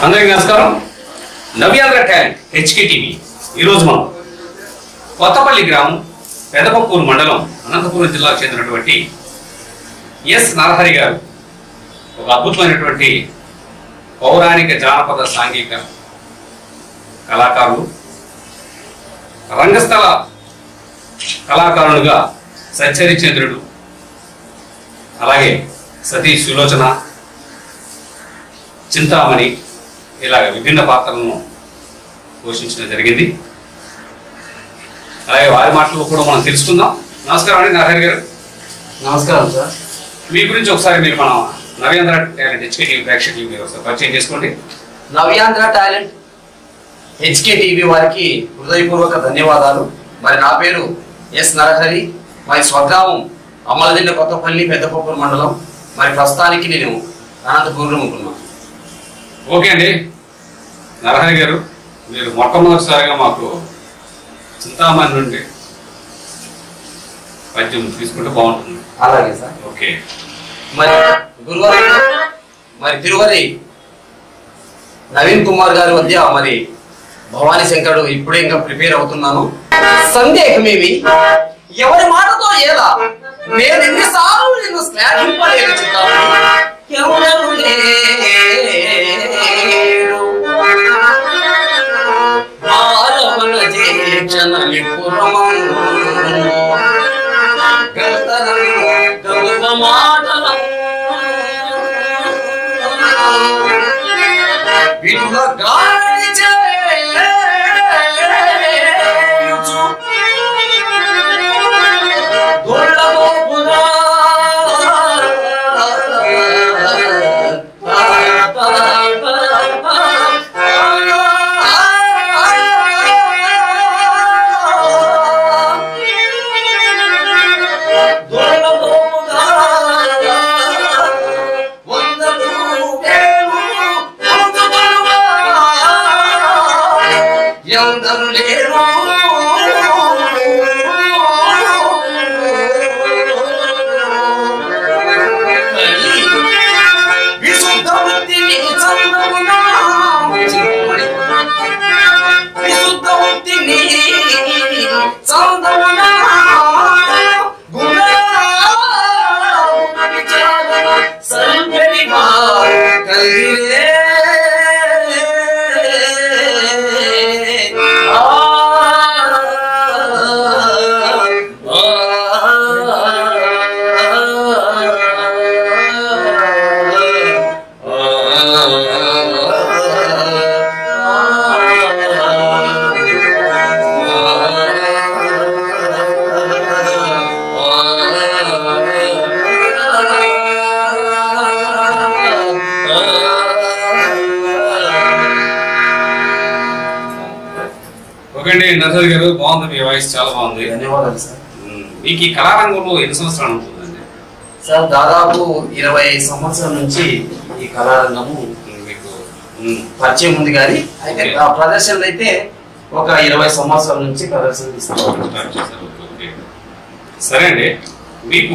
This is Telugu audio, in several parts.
అందరికీ నమస్కారం నవ్యాంధ్ర టాలెంట్ హెచ్కే టీవీ ఈరోజు మనం కొత్తపల్లి గ్రామం పెదపప్పూరు మండలం అనంతపురం జిల్లాకు చెందినటువంటి ఎస్ నరహరి గారు ఒక అద్భుతమైనటువంటి పౌరాణిక జానపద సాంఘిక కళాకారులు రంగస్థల కళాకారులుగా సత్యరి చంద్రుడు అలాగే సతీ సులోచన చింతామణి ఇలాగ విభిన్న పాత్రలను పోషించడం జరిగింది అలాగే వారి మాటలు కూడా మనం తెలుసుకుందాం నమస్కారం అండి నారాయణ గారు నమస్కారం సార్ మీ గురించి ఒకసారి మీరు మన నవేంద్ర టాలెంట్ హెచ్కేటీ ప్రేక్షకులు మీరు ఒకసారి పరిచయం చేసుకోండి నవ్యాంధ్ర టాలెంట్ హెచ్కే టీవీ వారికి హృదయపూర్వక ధన్యవాదాలు మరి నా పేరు ఎస్ నరహరి మరి స్వగ్రామం అమ్మలదిండ కొత్తపల్లి పెద్దపప్పూరు మండలం మరి ప్రస్తుతానికి నేను అనంతపూర్లో ఉంటున్నాను ఓకే అండి నరహరి గారు మీరు మొట్టమొదటిసారిగా మాకు చింతామణి నుండి పద్యం తీసుకుంటే బాగుంటుంది అలాగే సార్ ఓకే మరి గురువారి మరి తిరువరి నవీన్ కుమార్ గారి మధ్య మరి భవానీ శంకరుడు ఇప్పుడే ఇంకా ప్రిపేర్ అవుతున్నాను సందేహమేమి ఎవరి మాటతో ఏలా నేను ఎన్నిసార్లు నిన్ను శ్లాఘింపలేదు చిత్తామణి. ఎవరెవరు లేరు. మానవుల జీక్షణలిపురమను. గంతరం గంగ మాటలం. వినుల గాలి చేయుచు. దొల్లగోపురా. దొల్లగోపురా. వందలు వేలు వందలుగా. ఎందరు లేరు విశుద్ధ వృత్తిని చందమునా విశుద్ధ వృత్తిని చందమునా సంపెడిగా కలిగిరే ఓకే అండి నరహరి గారు బాగుంది మీ వాయిస్ చాలా బాగుంది ధన్యవాదాలు సార్ ఉమ్, మీకు ఈ కళారంగంలో ఎన్ని సంవత్సరాలు ఉంటుందండి సార్ దాదాపు ఇరవై సంవత్సరాల నుంచి ఈ కళారంగము ఉమ్, మీకు ఉమ్, పరిచయం ఉంది కానీ అయితే ఓకే. ఆ ప్రదర్శనలు అయితే ఒక ఇరవై సంవత్సరాల నుంచి ప్రదర్శనలు ఇస్తాం స్టార్ట్ చేశారు. Okay, okay. సరే అండి మీకు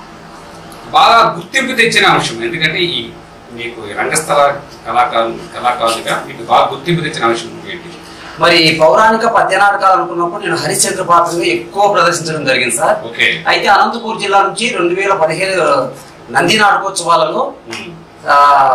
బాగా గుర్తింపు తెచ్చిన అంశం ఎందుకంటే ఈ మీకు ఈ రంగస్థల కళాకారు కళాకారులుగా మీకు బాగా గుర్తింపు తెచ్చిన అంశం ఏంటి మరి ఈ పౌరాణిక పద్య నాటకాలు అనుకున్నప్పుడు నేను హరిశ్చంద్ర పాత్రగా ఎక్కువ ప్రదర్శించడం జరిగింది సార్ ఓకే అయితే అనంతపూర్ జిల్లా నుంచి రెండు వేల పదిహేను నంది నాటకోత్సవాలలో ఉమ్, ఆ,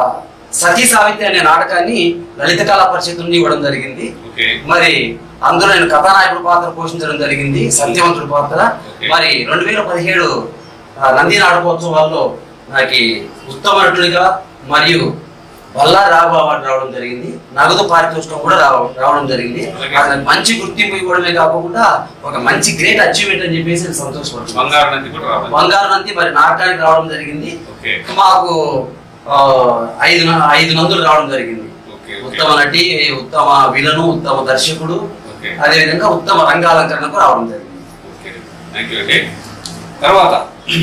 సతీ సావిత్రి అనే నాటకాన్ని లలిత కళా పరిషత్ నుండి ఇవ్వడం జరిగింది ఓకే మరి అందులో నేను కథానాయకుడు పాత్ర పోషించడం జరిగింది సత్యవంతుడు పాత్ర Okay. మరి రెండు వేల పదిహేడు నంది నాటకోత్సవాల్లో నాకు ఉత్తమ నటుడిగా మరియు బల్లారి రాఘవ అవార్డు రావడం జరిగింది నగదు పారితోషికం కూడా రావ- రావడం జరిగింది అలాగే. అది నాకు మంచి గుర్తింపు ఇవ్వడమే కాకుండా ఒక మంచి గ్రేట్ అచీవ్మెంట్ అని చెప్పేసి నేను సంతోషపడుతున్నాను బంగారు నంది కూడా రావాలి బంగారు నంది మరి నాటకానికి రావడం జరిగింది ఓకే మాకు ఆ, ఐదు న- ఐదు నందులు రావడం జరిగింది ఓకే ఓకే ఉత్తమ నటి ఉత్తమ విలను ఉత్తమ దర్శకుడు ఓకే అదేవిధంగా ఉత్తమ రంగాలంకరణకు రావడం జరిగింది ఓకే థ్యాంక్ యూ అండి తర్వాత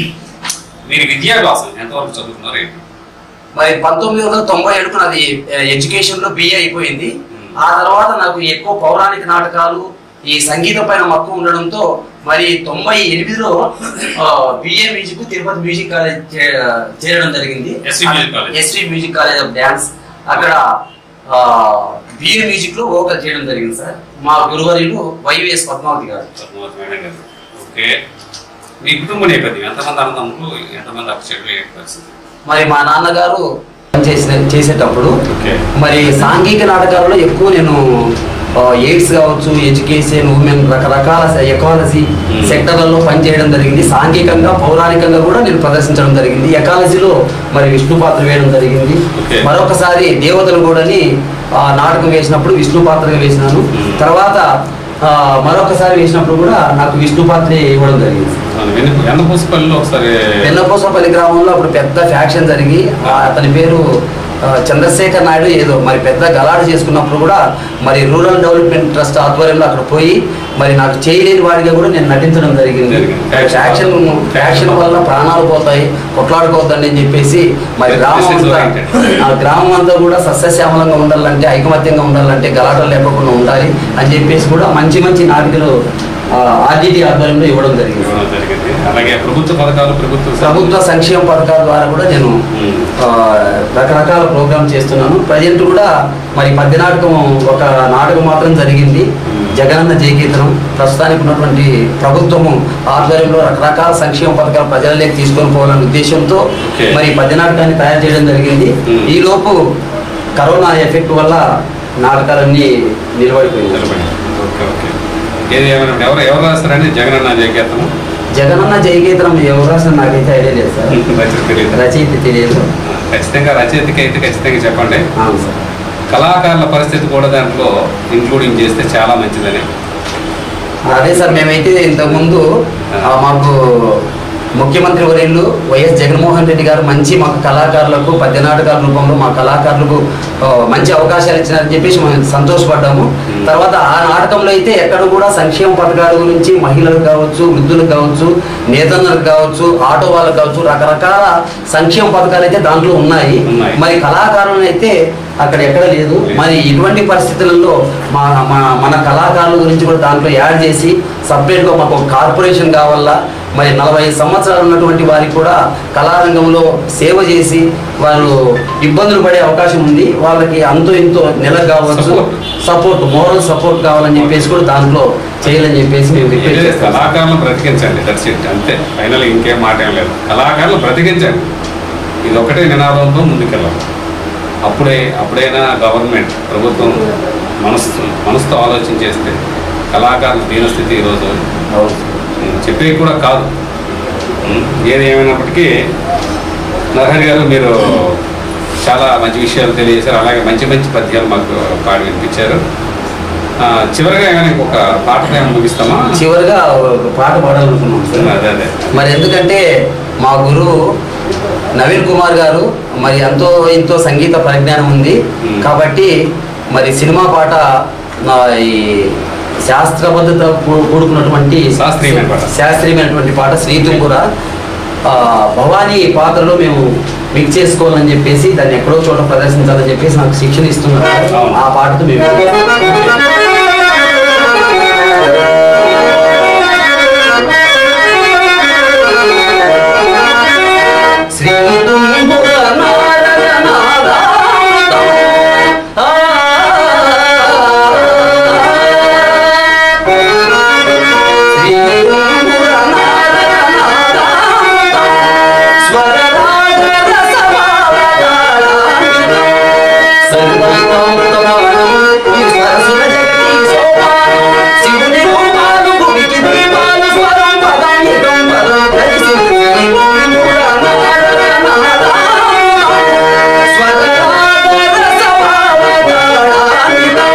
మీరు విద్యాభ్యాసం ఎంతవరకు చదువుకున్నారు ఏంటి మరి పంతొమ్మిది వందల తొంభై ఏడుకు నాది ఎడ్యుకేషన్ లో బిఏ అయిపోయింది మ్మ్. ఆ తర్వాత నాకు ఎక్కువ పౌరాణిక నాటకాలు ఈ సంగీతం పైన మక్కువ ఉండడంతో మరి తొంభై ఎనిమిదిలో BA music Tirupati music college చే- చేరడం జరిగింది SV Music College. SV music college of dance అక్కడ బీర్ మ్యూజిక్ లో వోకల్ చేయడం జరిగింది సార్ మా గురువర్యులు వైవిఎస్ పద్మావతి గారు పద్మావతి మేడం గారు ఓకే మీ కుటుంబ నేపథ్యం ఎంతమంది అన్నదమ్ములు ఎంతమంది అప్పచెట్లు ఏంటి పరిస్థితి మరి మా నాన్నగారు చేసిన చేసేటప్పుడు ఓకే మరి సాంఘిక నాటకాలలో ఎక్కువ నేను ఆ, ఎయిడ్స్ కావచ్చు ఎడ్యుకేషన్ ఉమెన్ రకరకాల ఎకాలజీ Hmm. సెక్టర్లలో పనిచేయడం జరిగింది సాంఘికంగా పౌరాణికంగా కూడా నేను ప్రదర్శించడం జరిగింది ఎకాలజీలో మరి విష్ణు పాత్ర వేయడం జరిగింది Okay. మరొకసారి దేవతలు కూడాని ఆ, నాటకం వేసినప్పుడు విష్ణు పాత్రగా వేసినాను Hmm. తర్వాత ఆ, మరొకసారి వేసినప్పుడు కూడా నాకు విష్ణు పాత్ర ఇవ్వడం జరిగింది అవును, వెన్న- వెన్నపూసపల్లిలో ఒకసారి వెన్నపోసపల్లి గ్రామంలో అప్పుడు పెద్ద ఫ్యాక్షన్ జరిగి ఆ అతని పేరు ఆ, చంద్రశేఖర్ నాయుడు ఏదో మరి పెద్ద గలాట చేసుకున్నప్పుడు కూడా మరి రూరల్ డెవలప్మెంట్ ట్రస్ట్ ఆధ్వర్యంలో అక్కడ పోయి మరి నాకు చేయలేని వాడిగా కూడా నేను నటించడం జరిగింది జరిగింది. ఫ్యాక్షన్ ఫ్యాక్షన్ వల్ల ప్రాణాలు పోతాయి కొట్లాడుకోవద్దండి అని చెప్పేసి మరి గ్రామం అంతా ఆ గ్రామం అంతా కూడా సస్యశ్యామలంగా ఉండాలంటే ఐకమత్యంగా ఉండాలంటే గలాటలు లేకుండా ఉండాలి అని చెప్పేసి కూడా మంచి మంచి నాటికలు ఆర్డిటి ఆధ్వర్యంలో ఇవ్వడం జరిగింది ఇవ్వడం జరిగింది అలాగే ప్రభుత్వ పథకాలు ప్రభుత్వ ప్రభుత్వ సంక్షేమ పథకాల ద్వారా కూడా నేను ఉమ్. ఆ, రకరకాల ప్రోగ్రామ్ చేస్తున్నాను ప్రజెంట్ కూడా మరి పద్య నాటకం ఒక నాటకం మాత్రం జరిగింది జగనన్న జయకీర్తనం ప్రస్తుతానికి ఉన్నటువంటి ప్రభుత్వము ఆధ్వర్యంలో రకరకాల సంక్షేమ పథకాలు ప్రజలలోకి తీసుకొని పోవాలనే ఉద్దేశంతో Okay. మరి పద్య నాటకాన్ని తయారు చేయడం జరిగింది Hmm. ఈ లోపు కరోనా ఎఫెక్ట్ వల్ల నాటకాలన్నీ నిలబడిపోయింది నిలబడి ఓకే ఓకే ఏది ఏమైనా ఎవరు ఎవరు రాస్తారండి జగనన్న జయకేతనం జగనన్న జయకీర్తనం ఎవరు రాసిన నాకైతే ఐడియా లేదు సార్ రచయిత తెలియదు రచయిత తెలియదు ఖచ్చితంగా రచయితకి అయితే ఖచ్చితంగా చెప్పండి అవును సార్ కళాకారుల పరిస్థితి కూడా దాంట్లో ఇంక్లూడింగ్ చేస్తే చాలా మంచిదని అదే సార్ మేమైతే ఇంతకుముందు ఆ, మాకు ముఖ్యమంత్రి వర్యులు వైఎస్ జగన్మోహన్ రెడ్డి గారు మంచి మాకు కళాకారులకు పద్య నాటకాల రూపంలో మా కళాకారులకు ఆ, మంచి అవకాశాలు ఇచ్చినారని చెప్పేసి మేము సంతోషపడ్డాము Hmm. తర్వాత ఆ నాటకంలో అయితే ఎక్కడ కూడా సంక్షేమ పథకాల గురించి మహిళలకు కావచ్చు వృద్ధులకు కావచ్చు నేతన్నలకు కావచ్చు ఆటో వాళ్ళకు కావచ్చు రకరకాల సంక్షేమ పథకాలు అయితే దాంట్లో ఉన్నాయి ఉన్నాయి. మరి కళాకారులను అయితే అక్కడ ఎక్కడ లేదు లేదు. మరి ఇటువంటి పరిస్థితులలో మా మా- మన కళాకారుల గురించి కూడా దాంట్లో యాడ్ చేసి సపరేట్గా మాకు ఒక కార్పొరేషన్ కావాలా మరి నలభై ఐదు సంవత్సరాలు ఉన్నటువంటి వారికి కూడా కళారంగంలో సేవ చేసి వారు ఇబ్బందులు పడే అవకాశం ఉంది వాళ్ళకి అంతో ఇంతో నెల కావచ్చు Support. సపోర్ట్ మోరల్ సపోర్ట్ కావాలని చెప్పేసి కూడా దాంట్లో చేయాలని చెప్పేసి మేము రిక్వెస్ట్ ఏదైతే చేస్తాం కళాకారులను బ్రతికించండి దట్స్ ఇట్ అంతే ఫైనల్ ఇంకేం మాట ఏం లేదు కళాకారులు బ్రతికించండి ఇది ఒకటే నినాదంతో ముందుకెళ్ళాలి అప్పుడే అప్పుడైనా గవర్నమెంట్ ప్రభుత్వం మనసు మనసుతో ఆలోచన చేస్తే కళాకారుల దీనస్థితి ఈరోజు అవును. ఉమ్, చెప్పేవి కూడా కాదు ఉమ్, ఏది ఏమైనప్పటికీ నరహరి గారు మీరు చాలా మంచి విషయాలు తెలియజేశారు అలాగే మంచి మంచి పద్యాలు మాకు పాడి వినిపించారు ఆ, చివరిగా ఏమైనా ఇంకొక పాట ఏమైనా ముగిస్తామా చివరిగా ఒక పాట పాడాలనుకున్నాం సార్ అదే అదే మరి ఎందుకంటే మా గురువు నవీన్ కుమార్ గారు మరి ఎంతో ఎంతో సంగీత పరిజ్ఞానం ఉంది Hmm. కాబట్టి మరి సినిమా పాట నా ఈ శాస్త్రబద్ధత కూ- కూడుకున్నటువంటి శాస్త్రీయమైన పాట. శాస్త్రీయమైనటువంటి పాట శ్రీతుంగుర ఆ, భవానీ పాత్రలో మేము మిక్స్ చేసుకోవాలని చెప్పేసి దాన్ని ఎక్కడో చోట ప్రదర్శించాలని చెప్పేసి నాకు శిక్షణ ఇస్తున్నారు అవును. ఆ పాటతో మేము శ్రీ తుంబుర నారాయణ నాదాతం. ఆ. శ్రీ తుంబుర నారాయణ నాదాతం. స్వరరాగ రసభావగాళాన్వితం. సంగీతం తమవనం ఈ సరసుల జగతి సోపానం. శివుని రూపాలు భూమికి దీపాలు స్వరం పదానికం పదం కలిసి శ్రీ తుంబుర నారాయణ నాదాతం. స్వరరాగ రసభావగాళాన్వితం.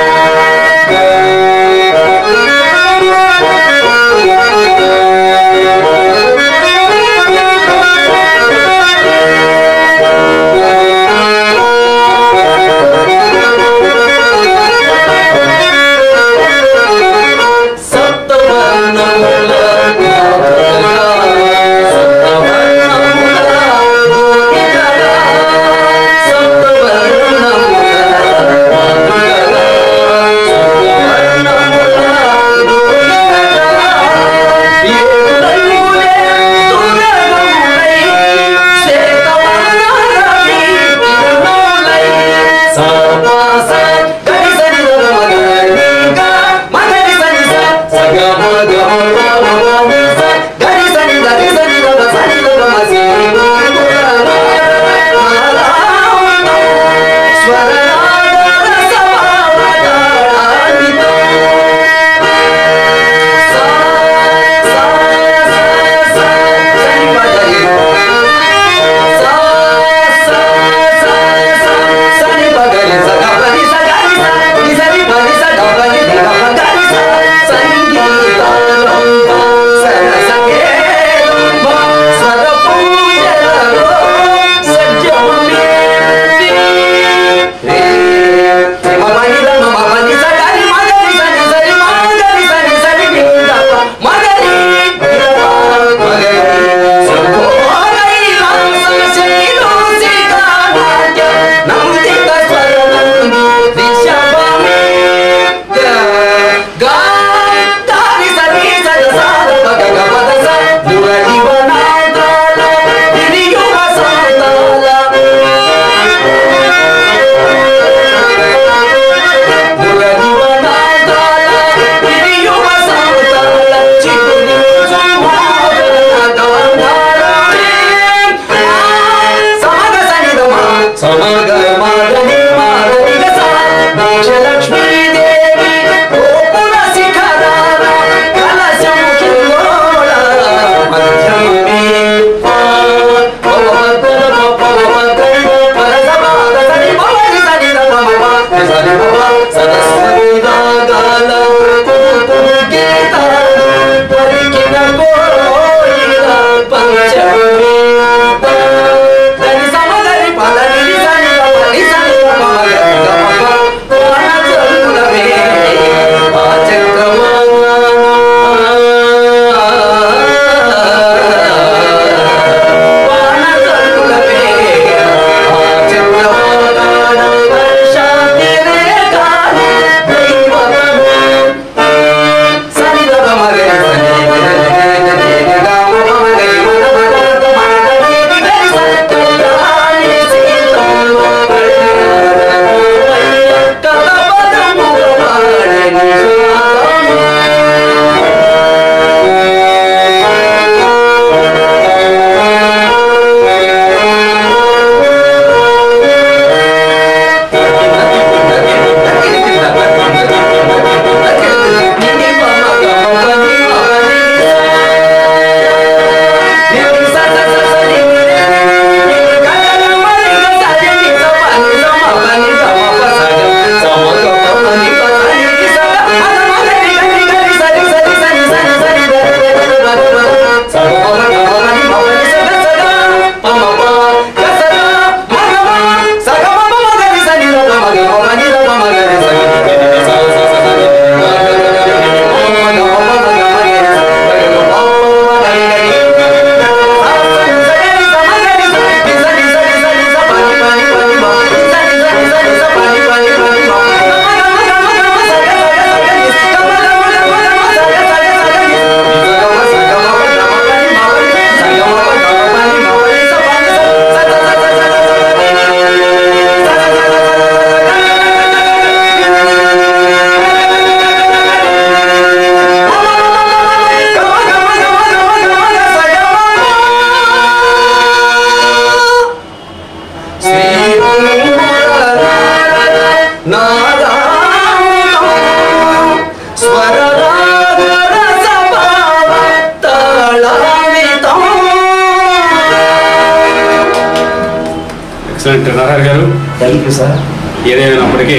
ఎక్సలెంట్ నారాయణ గారు థ్యాంక్ యూ సార్ ఏదేమైనప్పటికీ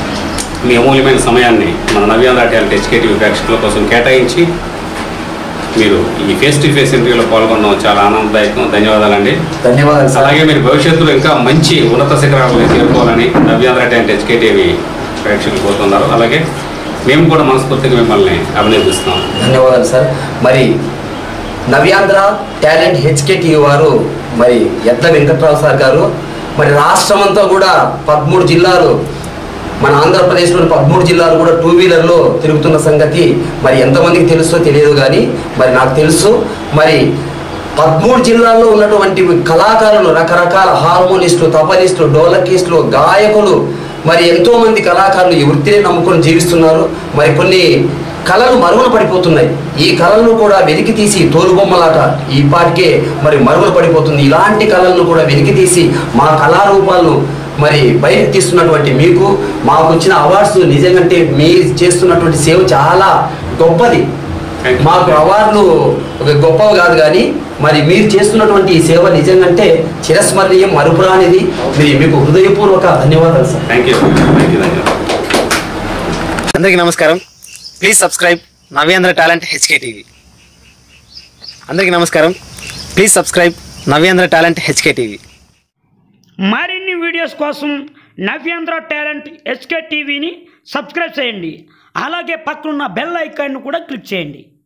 మీ అమూల్యమైన సమయాన్ని మన నవ్యాంధ్ర టాలెంట్ హెచ్కేటీవీ ప్రేక్షకుల కోసం కేటాయించి మీరు ఈ ఫేస్ టు ఫేస్ ఇంటర్వ్యూలో పాల్గొనడం చాలా ఆనందదాయకం ధన్యవాదాలండి ధన్యవాదాలు సార్ అలాగే మీరు భవిష్యత్తులో ఇంకా మంచి ఉన్నత శిఖరాలను చేరుకోవాలని నవ్యాంధ్ర టాలెంట్ హెచ్కేటీవీ ప్రేక్షకులు కోరుతున్నారు అలాగే మేము కూడా మనస్ఫూర్తిగా మిమ్మల్ని అభినందిస్తున్నాం ధన్యవాదాలు సార్ మరి నవ్యాంధ్ర టాలెంట్ హెచ్కేటి వారు మరి ఎద్ద వెంకట్రావు సార్ గారు మరి రాష్ట్రమంతా కూడా పదమూడు జిల్లాలు మన ఆంధ్రప్రదేశ్లోని పదమూడు జిల్లాలు కూడా టూ వీలర్లో తిరుగుతున్న సంగతి మరి ఎంతమందికి తెలుసో తెలియదు కానీ మరి నాకు తెలుసు మరి పదమూడు జిల్లాల్లో ఉన్నటువంటి కళాకారులు రకరకాల హార్మోనిస్టులు తపనిస్టులు డోలకిస్టులు గాయకులు మరి ఎంతో మంది కళాకారులు ఈ వృత్తిని నమ్ముకొని జీవిస్తున్నారు మరి కొన్ని కళలు మరుగున పడిపోతున్నాయి ఈ కళలను కూడా వెలికి తీసి తోలుబొమ్మలాట ఈ పాటికే మరి మరుగున పడిపోతుంది ఇలాంటి కళలను కూడా వెలికి తీసి మా కళారూపాలను మరి బయటకు తీస్తున్నటువంటి మీకు మాకు వచ్చిన అవార్డ్స్ నిజంగంటే మీ చేస్తున్నటువంటి సేవ చాలా గొప్పది Thank you. మాకు అవార్డులు ఒక గొప్పవి కాదు కానీ మరి మీరు చేస్తున్నటువంటి ఈ సేవ నిజంగంటే చిరస్మరణీయం మరుపురానిది మీ మీకు హృదయపూర్వక ధన్యవాదాలు sir thank you thank you thank you అందరికీ నమస్కారం please subscribe Navyandhra talent HK TV అందరికీ నమస్కారం please subscribe Navyandhra talent HK TV మరిన్ని వీడియోస్ కోసం నవ్యాంధ్ర టాలెంట్ ఎస్కే టీవీని సబ్స్క్రైబ్ చేయండి అలాగే పక్కనున్న బెల్ ఐకాన్ను కూడా క్లిక్ చేయండి